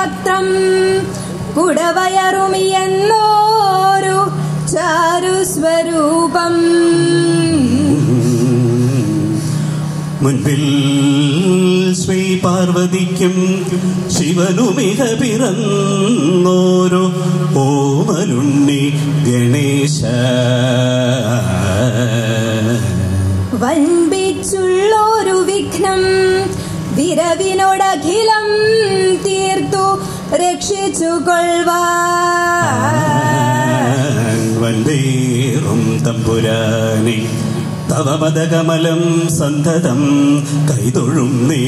പത്രം കുടവയറുമിയെന്നോരു ചാരുസ്വരൂപം മുൻപിൽ ശ്രീ പാർവതിക്കും ശിവനുമിക പിറന്നോരോ ഓമലുണ്ണി ഗണേശ വൻപിച്ചുള്ളൊരു വിഘ്നം വിരവിനോടഖിലം തീർത്തു രക്ഷിച്ചു കൊള്ളുവാൻ വന്ദേറും തമ്പുരാനെ തവ മതകമലം സന്തതം കൈതൊഴുന്നേ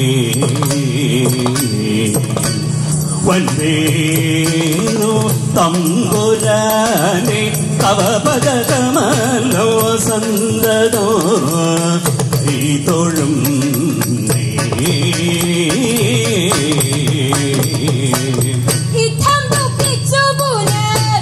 വന്ദേനു തമ്പുരാനെ തവ പദകമലോ സന്തതോ കൈതൊഴും ഇത്തം ദുഃഖിച്ചു പുനർ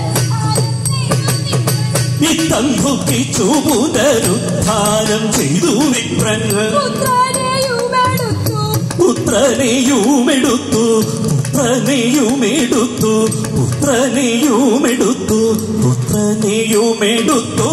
ഇത്തം ദുഃഖിച്ചു പുനരുദ്ധാരം ചെയ്തു വിപ്രങ്ങൾ പുത്രനെയുമെടുത്തു പുത്രനെയുമെടുത്തു പുത്രനെയുമെടുത്തു പുത്രനെയുമെടുത്തു പുത്രനെയുമെടുത്തു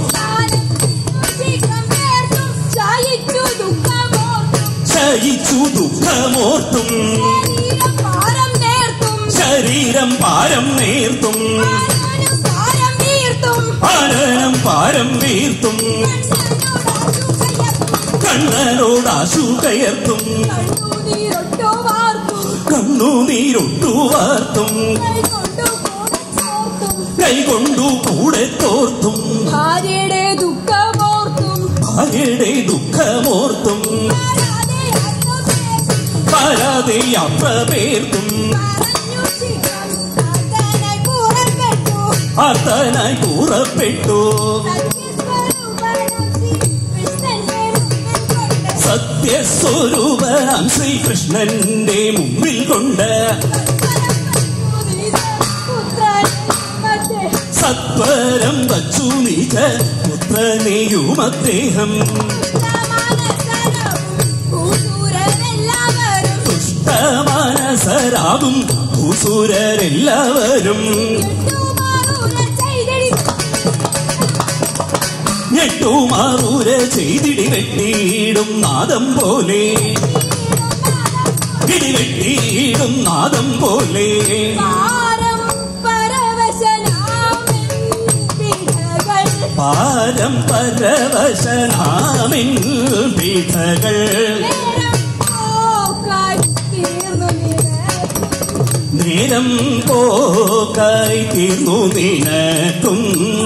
ശയിച്ചു ദുഃഖമോർത്തും ശയിച്ചു ദുഃഖമോർത്തും ഭാരം നേർത്തും ശരീരം പാരം നേർത്തും ഭാരം നീർത്തും പാലനം പാരം വീർത്തും കണ്ണനോടാശു കയർത്തും നീരൊട്ടു വാർത്തും കണ്ണുനീരൊട്ടു വാർത്തും കൈകൊണ്ടു കൂടെ തോർത്തും ഭാര്യയുടെ ദുഃഖമോർത്തും ഭാര്യയുടെ ദുഃഖമോർത്തും പാരാതെ യാത്ര പേർത്തും ആർത്തനായി കൂറപ്പെട്ടു സത്യസ്വരൂപനാം ശ്രീകൃഷ്ണന്റെ മുമ്പിൽ കൊണ്ട് സത്വരം വച്ചു നീച്ച പുത്രനെയും അദ്ദേഹം ദുഷ്ടമാനസരാകും ഭൂസുരരെല്ലാവരും ഞെട്ടുമാറൂര ചെയ്തിടി വെട്ടിയിടും നാദം പോലെ ഇടിവെട്ടിയിടും നാദം പോലെ പാരം പരവശനാമിൻ പീഠകൾ നേരം പോക്കായി തീർന്നു നിനക്കും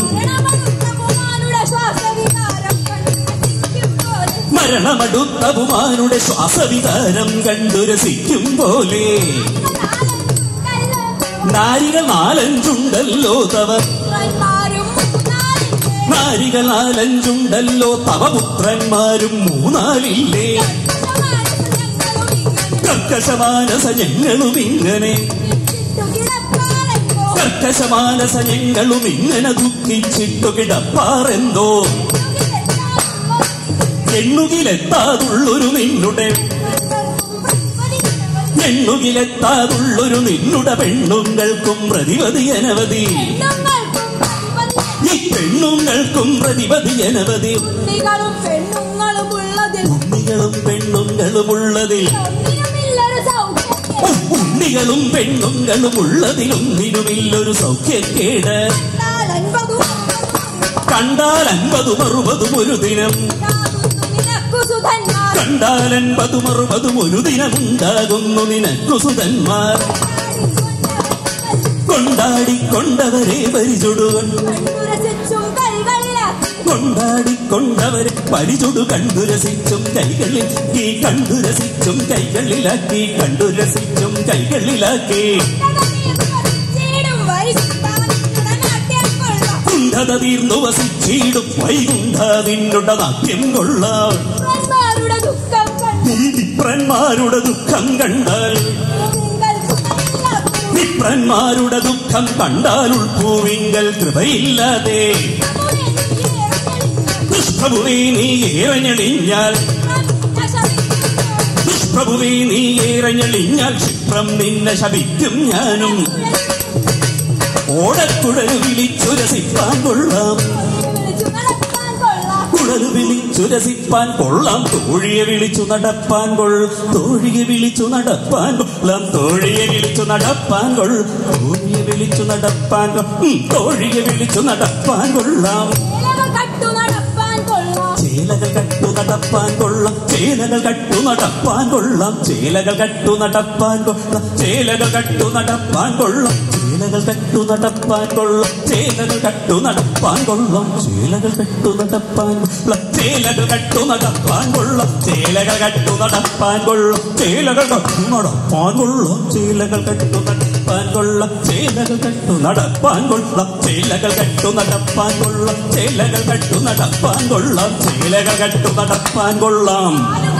മരണമടുത്ത പുമാരുടെ ശ്വാസവികാരം കണ്ടു രസിക്കും പോലെ നാരികൾ നാലഞ്ചുണ്ടല്ലോ തവ നാരികൾ നാലഞ്ചുണ്ടല്ലോ തവ പുത്രന്മാരും മൂന്നാലില്ലേ കർക്കശമാനസ ഞങ്ങളും ഇങ്ങനെ കർക്കശമാനസ ഞങ്ങളും ഇങ്ങനെ ദുഃഖിച്ചിട്ടു കിടപ്പാറെന്തോ എണ്ണുകിലെത്താതുള്ളൊരു നിന്നുടെ എണ്ണുകിലെത്താതുള്ളൊരു നിന്നുടെ പെണ്ണുങ്ങൾക്കും പ്രതിപതി അനവധി ഈ പെണ്ണുങ്ങൾക്കും പ്രതിപതി അനവധി കുട്ടികളും പെണ്ണുങ്ങളും ഉള്ളതിൽ ഉണ്ണികളും പെണ്ണുങ്ങളും ഉള്ളതിൽ ഒന്നിനുമില്ലൊരു സൗഖ്യം ഉണ്ണികളും പെണ്ണുങ്ങളും ഉള്ളതിലൊന്നിനുമില്ലൊരു സൗഖ്യക്കേട് കണ്ടാൽ അൻപതും അറുപതും ഒരു ദിനം കണ്ടാൽ അൻപതും അറുപതും ഒരു ദിനമുണ്ടാകുന്നു നിനക്കു സുതന്മാർ കൊണ്ടാടിക്കൊണ്ടവരെ പരിചൊടുവൻ കൊണ്ടാടിക്കൊണ്ടവരെ പരിചൊടു കണ്ടു രസിച്ചും കൈകളിൽ ഈ കണ്ടു രസിച്ചും കൈകളിലാക്കി കണ്ടു രസിച്ചും കൈകളിലാക്കി കുണ്ഠത തീർന്നു വസിച്ചിടും വൈകുണ്ഠ നിന്നുടെ നാട്യം കൊള്ളാം ഈ വിപ്രന്മാരുടെ ദുഃഖം കണ്ടാൽ വിപ്രന്മാരുടെ ദുഃഖം കണ്ടാൽ ഉൾഭൂവിങ്കൽ കൃപയില്ലാതെ ദുഷ്പ്രഭുവേ നീ ഏറഞ്ഞെളിഞ്ഞാൽ ദുഷ്പ്രഭു പ്രഭുവേ നീ ഏറഞ്ഞളിഞ്ഞാൽ ക്ഷിപ്രം നിന്നെ ശപിക്കും ഞാനും ഓടക്കുഴലു വിളിച്ചുരസിപ്പാൻ കൊള്ളാം വിളിച്ചു നടക്കാൻ കൊള്ളാം കുഴലു വിളിച്ചുരസിപ്പാൻ കൊള്ളാം തോഴിയെ വിളിച്ചു നടപ്പാൻ കൊൾ തോഴിയെ വിളിച്ചു നടപ്പാൻ കൊള്ളാം തോഴിയെ വിളിച്ചു നടപ്പാൻ കൊൾ തോഴിയെ വിളിച്ചു നടപ്പാൻ കൊ- ഉം, തോഴിയെ വിളിച്ചു നടപ്പാൻ കൊള്ളാം ഇലകൾ കട്ടു നടപ്പാൻ കൊള്ളാം ചേലകൾ കട്ടു നടപ്പാൻ കൊള്ളാം ചേലകൾ കട്ടു നടപ്പാൻ കൊള്ളാം ചേലകൾ കട്ടു നടപ്പാൻ കൊള്ളാം ചേലകൾ കട്ടു നടപ്പാൻ കൊള്ളാം ചേലകൾ കട്ടു നടപ്പാൻ കൊള്ളാം ചേലകൾ കട്ടു നടപ്പാൻ കൊള്ളാം ചേലകൾ കട്ടു നടപ്പാൻ കൊള്ളാം ചേലകൾ കട്ടു നടപ്പാൻ കൊള്ളാം ചേലകൾ കട്ടു നടപ്പാൻ കൊള്ളാം ചേലകൾ കട്ടു നടപ്പാൻ കൊള്ളാം ചേലകൾ കട്ടു നടപ്പാൻ കൊള്ളാം ചേലകൾ കട്ടു നടപ്പാൻ കൊള്ളാം ചേലകൾ കട്ടു നടപ്പാൻ കൊള്ളാം ചേലകൾ കട്ടു നടപ്പാൻ കൊള്ളാം ചേലകൾ കട്ടു നടപ്പാൻ കൊള്ളാം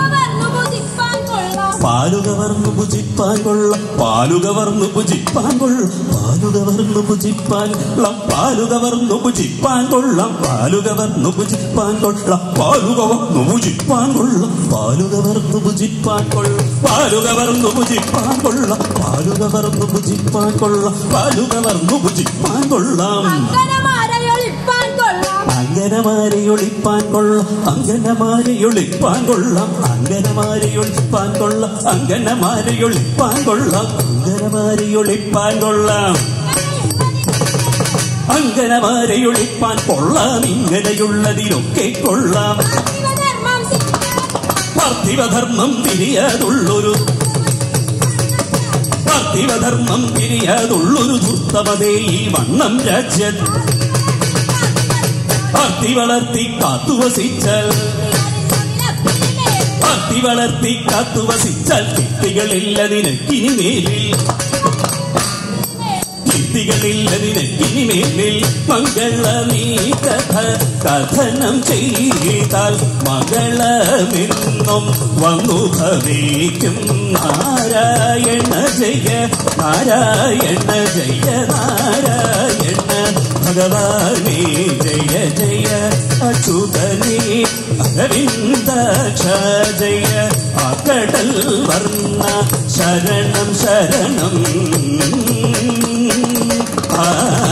പാലുക വർന്നു ഭുജിപ്പാൻ കൊള്ളാം പാലുക വർന്നു ഭുജിപ്പാൻ കൊള്ളാം പാലുക വർന്നു ഭുജിപ്പാൻ കൊള്ളാം പാലുക വർന്നു ഭുജിപ്പാൻ കൊള്ളാം പാലുക വർന്നു ഭുജിപ്പാൻ കൊള്ളാം പാലുക വർന്നു ഭുജിപ്പാൻ കൊള്ളാം പാലുക വർന്നു ഭുജിപ്പാൻ കൊള്ളാം പാലുക വർന്നു ഭുജിപ്പാൻ കൊള്ളാം പാലുക വർന്നു ഭുജിപ്പാൻ കൊള്ളാം പാലുക വർന്നു ഭുജിപ്പാൻ കൊള്ളാം അങ്കനമാരയൊളിപ്പാൻ കൊള്ളാം അങ്കനമാരെയൊളിപ്പാൻ കൊള്ളാം അങ്കനമാരെയൊളിപ്പാൻ കൊള്ളാം അങ്കനമാരെയൊളിപ്പാൻ കൊള്ളാം അങ്കനമാരെയൊളിപ്പാൻ കൊള്ളാം അങ്കനമാരെയൊളിപ്പാൻ കൊള്ളാം അങ്കനമാരെയൊളിപ്പാൻ കൊള്ളാം ഇങ്ങനെയുള്ളതിനൊക്കെ കൊള്ളാം ശിവധർമ്മം പാർത്ഥിവധർമ്മം തിരിയതുള്ളൊരു പാർത്ഥിവധർമ്മം തിരിയതുള്ളൊരു ദുർത്തമതേ ഈ വണ്ണം രാജ്യത്ത് പാർത്തി വളർത്തി കാത്തുവസിച്ചാൽ പാർത്തി വളർത്തി കാത്തുവസിച്ചാൽ കിട്ടികളില്ല നിനക്കിനി മേലിൽ കിട്ടികളില്ല നിനക്കിനി മേലിൽ മംഗളമീ കഥ കഥനം ചെയ്താൽ മംഗളമെന്നും വന്നു ഭവിക്കും നാരായണ ജയ നാരായണ ജയ നാരായണ ഭഗവാനേ ജയ ജയ അച്യുതനേ അരവിന്ദാക്ഷ ജയ അകടൽ വർണ്ണ ശരണം ശരണം ആ